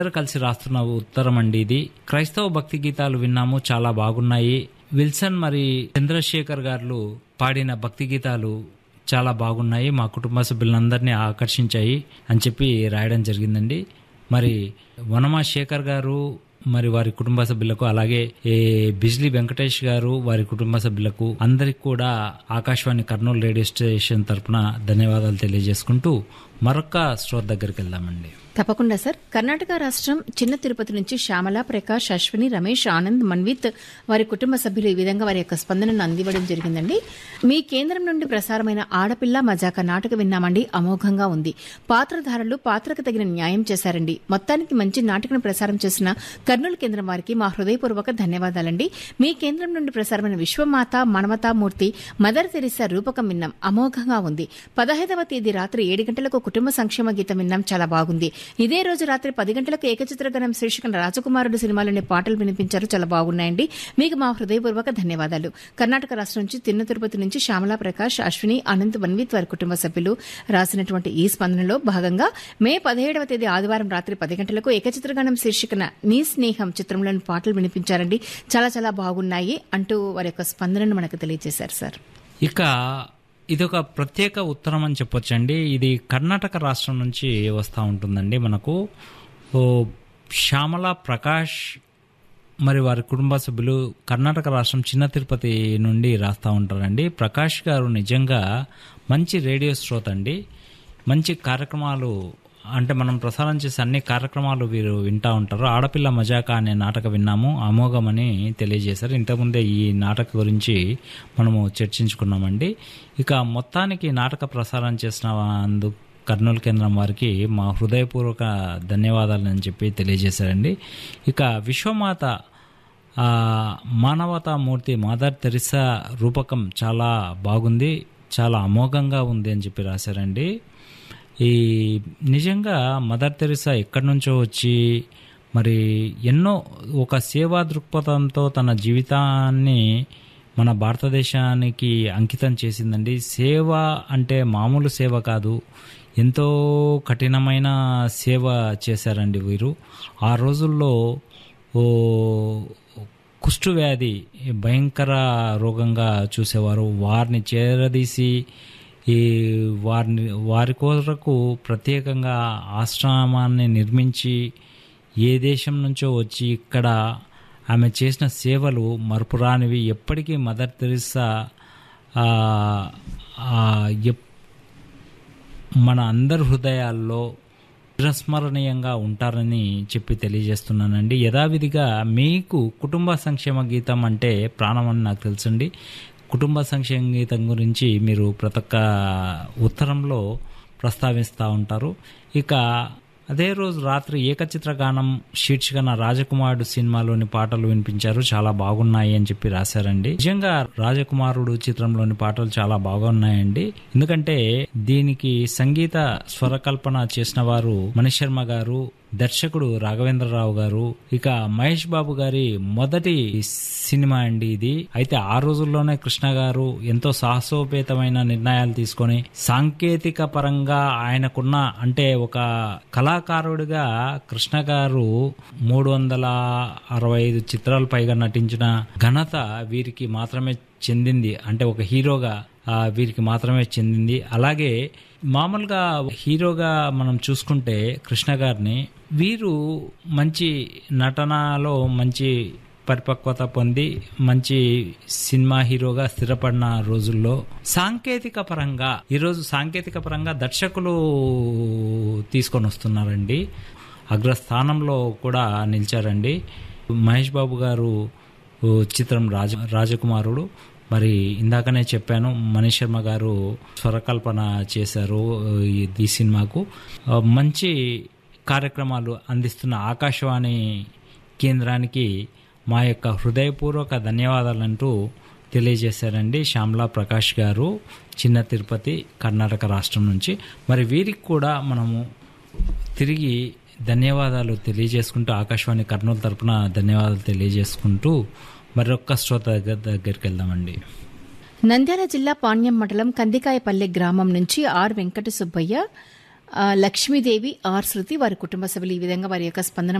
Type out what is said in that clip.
అందరూ కలిసి రాస్తున్న ఉత్తరం అండి ఇది క్రైస్తవ భక్తి గీతాలు విన్నాము చాలా బాగున్నాయి విల్సన్ మరి చంద్రశేఖర్ గారు పాడిన భక్తి గీతాలు చాలా బాగున్నాయి మా కుటుంబ సభ్యులందరినీ ఆకర్షించాయి అని చెప్పి రాయడం జరిగిందండి మరి వనమా శేఖర్ గారు మరి వారి కుటుంబ సభ్యులకు అలాగే ఏ బిజ్లీ వెంకటేష్ గారు వారి కుటుంబ సభ్యులకు అందరికి కూడా ఆకాశవాణి కర్నూలు రేడియో స్టేషన్ తరపున ధన్యవాదాలు తెలియజేసుకుంటూ మరొక స్టోర్ దగ్గరికి వెళ్దామండి తప్పకుండా సార్ కర్ణాటక రాష్ట్రం చిన్న తిరుపతి నుంచి శ్యామల ప్రకాష్ అశ్విని రమేష్ ఆనంద్ మన్విత్ వారి కుటుంబ సభ్యులు ఈ విధంగా వారి యొక్క స్పందనను అందివ్వడం జరిగిందండి మీ కేంద్రం నుండి ప్రసారమైన ఆడపిల్ల మజాక నాటక విన్నామండి అమోఘంగా ఉంది పాత్రధారులు పాత్రకు తగిన న్యాయం చేశారండి మొత్తానికి మంచి నాటకను ప్రసారం చేసిన కర్నూలు కేంద్రం వారికి మా హృదయపూర్వక ధన్యవాదాలండి మీ కేంద్రం నుండి ప్రసారమైన విశ్వమాత మనమతామూర్తి మదర్ తెరిసా రూపకం విన్నాం అమోఘంగా ఉంది పదహైదవ తేదీ రాత్రి ఏడు గంటలకు కుటుంబ సంక్షేమ గీతం విన్నాం చాలా బాగుంది ఇదే రోజు రాత్రి పది గంటలకు ఏకచిత్రగణం శీర్షికన రాజకుమారుడు సినిమాలోని పాటలు వినిపించారు చాలా బాగున్నాయండి మీకు మా హృదయపూర్వక ధన్యవాదాలు కర్ణాటక రాష్ట్రం నుంచి తిన్న తిరుపతి నుంచి శ్యామలా ప్రకాష్ అశ్విని అనంత్ వన్విత్ వారి కుటుంబ సభ్యులు రాసినటువంటి ఈ స్పందనలో భాగంగా మే పదిహేడవ తేదీ ఆదివారం రాత్రి పది గంటలకు ఏకచిత్రగణం శీర్షికన నీ స్నేహం చిత్రంలోని పాటలు వినిపించారండి చాలా చాలా బాగున్నాయి అంటూ వారి యొక్క స్పందనను మనకు తెలియజేశారు సార్ ఇక ఇది ఒక ప్రత్యేక ఉత్తరం అని చెప్పొచ్చండి ఇది కర్ణాటక రాష్ట్రం నుంచి వస్తూ ఉంటుందండి మనకు ఓ శ్యామల ప్రకాష్ మరి వారి కుటుంబ సభ్యులు కర్ణాటక రాష్ట్రం చిన్న తిరుపతి నుండి రాస్తూ ఉంటారండి ప్రకాష్ గారు నిజంగా మంచి రేడియో శ్రోత అండి మంచి కార్యక్రమాలు అంటే మనం ప్రసారం చేసే అన్ని కార్యక్రమాలు వీరు వింటూ ఉంటారు ఆడపిల్ల మజాక అనే నాటక విన్నాము అమోఘమని తెలియజేశారు ఇంతకుముందే ఈ నాటక గురించి మనము చర్చించుకున్నామండి ఇక మొత్తానికి నాటక ప్రసారం చేసిన అందుకు కర్నూలు కేంద్రం వారికి మా హృదయపూర్వక ధన్యవాదాలు అని చెప్పి తెలియజేశారండి ఇక విశ్వమాత ఆ, మానవతామూర్తి మదర్ తెరిసా రూపకం చాలా బాగుంది చాలా అమోఘంగా ఉంది అని చెప్పి రాశారండి ఈ నిజంగా మదర్ తెరిసా ఎక్కడి నుంచో వచ్చి మరి ఎన్నో ఒక సేవా దృక్పథంతో తన జీవితాన్ని మన భారతదేశానికి అంకితం చేసిందండి సేవ అంటే మామూలు సేవ కాదు ఎంతో కఠినమైన సేవ చేశారండి వీరు ఆ రోజుల్లో ఓ కుష్టు వ్యాధి భయంకర రోగంగా చూసేవారు వారిని చేరదీసి ఈ వారిని వారి కొరకు ప్రత్యేకంగా ఆశ్రమాన్ని నిర్మించి ఏ దేశం నుంచో వచ్చి ఇక్కడ ఆమె చేసిన సేవలు మరపురానివి ఎప్పటికీ మదర్ తెరిసా ఆ, ఆ, ఎప్- మన అందరి హృదయాల్లో చిరస్మరణీయంగా ఉంటారని చెప్పి తెలియజేస్తున్నానండి యథావిధిగా మీకు కుటుంబ సంక్షేమ గీతం అంటే ప్రాణం అని నాకు తెలుసండి కుటుంబ సంక్షేమ గీతం గురించి మీరు ప్రతి ఒక్క ఉత్తరంలో ప్రస్తావిస్తూ ఉంటారు ఇక అదే రోజు రాత్రి ఏకచిత్ర గానం శీర్షికన రాజకుమారుడు సినిమాలోని పాటలు వినిపించారు చాలా బాగున్నాయి అని చెప్పి రాశారండి నిజంగా రాజకుమారుడు చిత్రంలోని పాటలు చాలా బాగున్నాయండి ఎందుకంటే దీనికి సంగీత స్వరకల్పన చేసిన వారు మణి శర్మ గారు దర్శకుడు రాఘవేంద్రరావు గారు ఇక మహేష్ బాబు గారి మొదటి సినిమా అండి ఇది అయితే ఆ రోజుల్లోనే కృష్ణ గారు ఎంతో సాహసోపేతమైన నిర్ణయాలు తీసుకొని సాంకేతిక పరంగా ఆయనకున్న అంటే ఒక కళాకారుడిగా కృష్ణ గారు మూడు వందల అరవై ఐదు చిత్రాలు పైగా నటించిన ఘనత వీరికి మాత్రమే చెందింది అంటే ఒక హీరోగా ఆ, వీరికి మాత్రమే చెందింది అలాగే మామూలుగా హీరోగా మనం చూసుకుంటే కృష్ణ గారిని వీరు మంచి నటనలో మంచి పరిపక్వత పొంది మంచి సినిమా హీరోగా స్థిరపడిన రోజుల్లో సాంకేతిక పరంగా ఈరోజు సాంకేతిక పరంగా దర్శకులు తీసుకొని వస్తున్నారండి అగ్రస్థానంలో కూడా నిలిచారండి మహేష్ బాబు గారు ఓ చిత్రం రాజ రాజకుమారుడు మరి ఇందాకనే చెప్పాను మనీష్ శర్మ గారు స్వరకల్పన చేశారు ఈ- ఈ సినిమాకు ఆ, మంచి కార్యక్రమాలు అందిస్తున్న ఆకాశవాణి కేంద్రానికి మా యొక్క హృదయపూర్వక ధన్యవాదాలంటూ తెలియజేశారండి శ్యామలా ప్రకాష్ గారు చిన్న తిరుపతి కర్ణాటక రాష్ట్రం నుంచి మరి వీరికి కూడా మనము తిరిగి ధన్యవాదాలు తెలియజేసుకుంటూ ఆకాశవాణి కర్నూలు తరపున ధన్యవాదాలు తెలియజేసుకుంటూ మరొక్క శ్రోత దగ్గర దగ్గరికి వెళ్దామండి నంద్యాల జిల్లా పాణ్యం మండలం కందికాయపల్లె గ్రామం నుంచి ఆర్ వెంకట సుబ్బయ్య ఆ, లక్ష్మీదేవి ఆర్ శృతి వారి కుటుంబ సభ్యులు ఈ విధంగా వారి యొక్క స్పందన